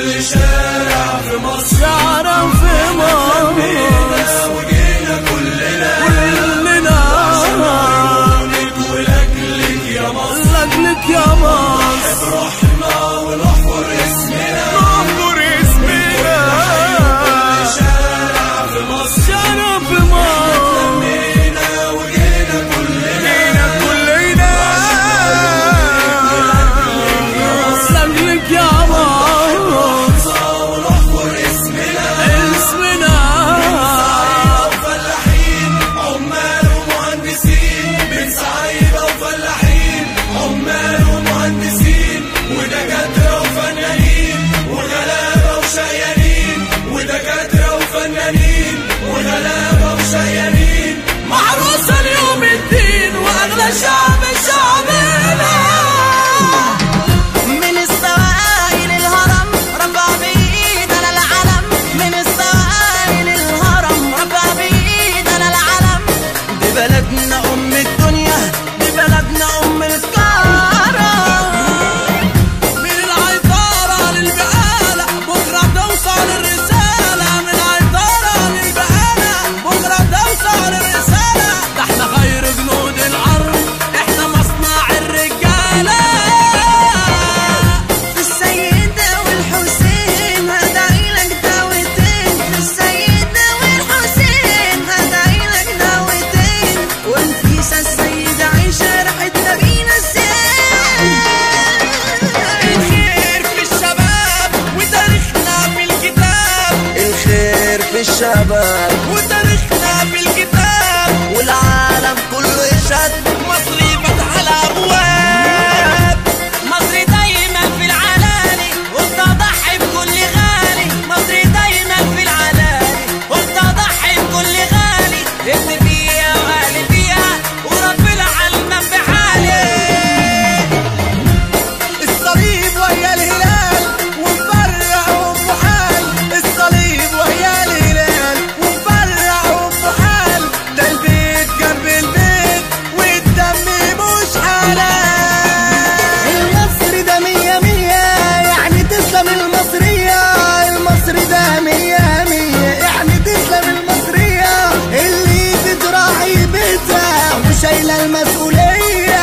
كل شارع في مصر شعرا في مصر وجينا كلنا كلنا عيونك ولجلك يا مصر لك يا مصر رحنا ونحفر اسمنا ننظر اسمنا شارع في مصر شعرا في مصر لمينا وجينا كلنا كلنا لك يا مصر ونحفر اسمنا اسمنا فلاحين عمال ومهندسين من صعيدة وفلاحين عمال ومهندسين ودكاترة وفنانين وغلابة وشقيانين ودكاترة وفنانين وغلابة وشقيانين محروسة اليوم الدين واغلى شعب شعبنا من السواقي للهرم رفع بإيدنا العلم من السواقي للهرم رفع بإيدنا العلم دي بلدنا أم الدنيا دي بلدنا أم الكرم من العطارة للبقالة بكرة توصل الرسالة من العطارة للبقالة بكرة توصل الرسالة ده احنا خير جنود الأرض احنا مصنع الرجالة في السيدة والحسين هدعي لك دعوتين في السيدة والحسين هدعي لك دعوتين ونفيسة السيدة عيشة راحت نبينا السين الخير في الشباب وتاريخنا في الكتاب الخير في الشباب وتاريخنا في الكتاب والعالم كله يشهد مصري فتح الأبواب مصر دايما في العلالي قلت اضحي بكل غالي مصر دايما في العلالي قلت اضحي بكل غالي ابن فيها واهلي فيها ورب العالم بحالي الصليب وهي الهلال ومفرع ومحال الصليب وهي الهلال ومفرع ومحال ده البيت جنب البيت والدم مش حلال المصري ده مية مية يعني تسلم المصرية المصري ده مية مية يعني تسلم المصرية اللي بتراعي بيتها وشايلة المسؤولية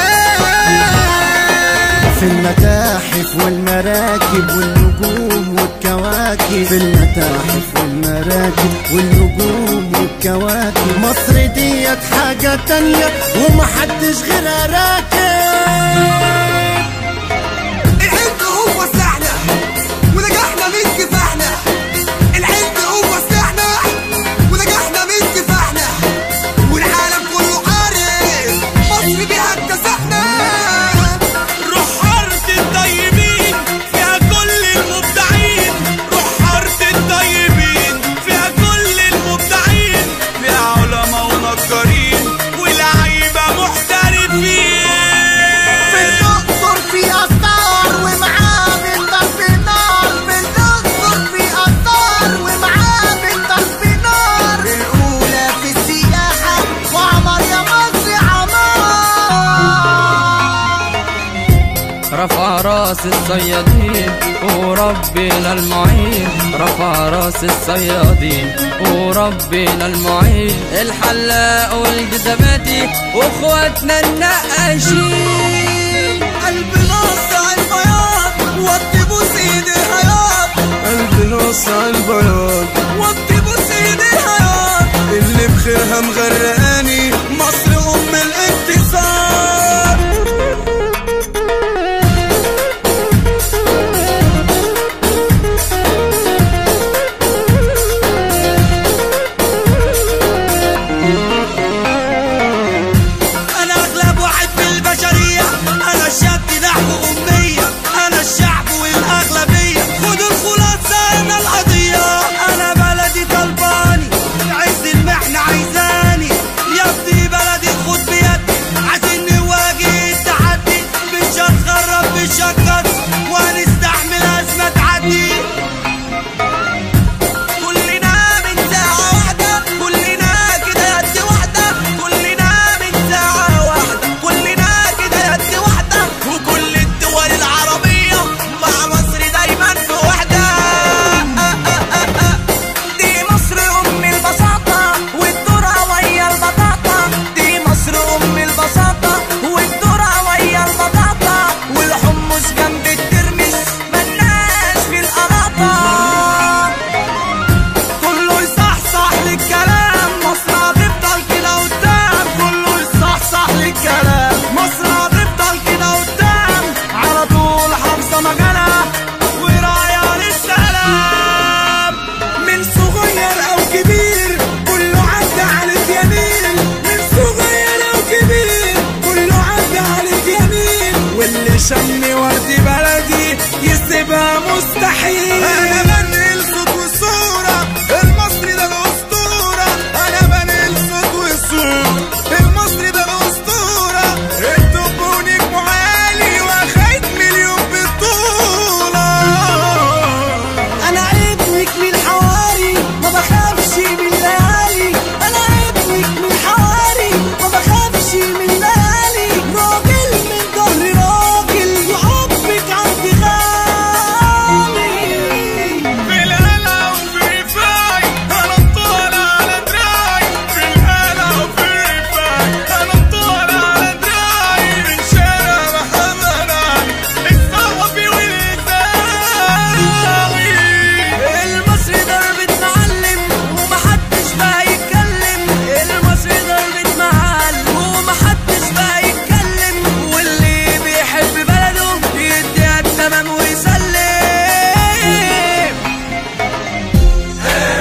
في المتاحف والمراكب والنجوم والكواكب في المتاحف والمراكب والنجوم والكواكب مصر ديت حاجة تانية ومحدش غيرها راكب العند هو سلاحنا ونجحنا من كفاحنا العند هو سلاحنا ونجحنا من كفاحنا والعالم كله عارف مصر بيها اكتسحنا روح ارض الطيبين فيها كل المبدعين روح ارض الطيبين فيها كل المبدعين فيها علماء ونجارين ولاعيبه محترفين في الأقصر في آثار ومعابد ضرب نار في الأقصر في آثار ومعابد ضرب نار الأولى في السياحة وعمر يا مصر عمار رفع راس الصيادين وربنا المعين رفع راس الصيادين وربنا المعين الحلاق والجزماتي واخواتنا النقاشين قلب نص على البياض وطي بوس ايد الحياة قلب نص على البياض وطي بوس ايد الحياة اللي بخيرها مغرقاني مصر ام الاقتصاد انا اغلب واحد في البشريه انا الشاب نحو اميه انا الشعب والاغلبيه خدوا الخلاصه انا القضيه انا بلدي طلباني عز المحنه عايزاني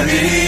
حبيبي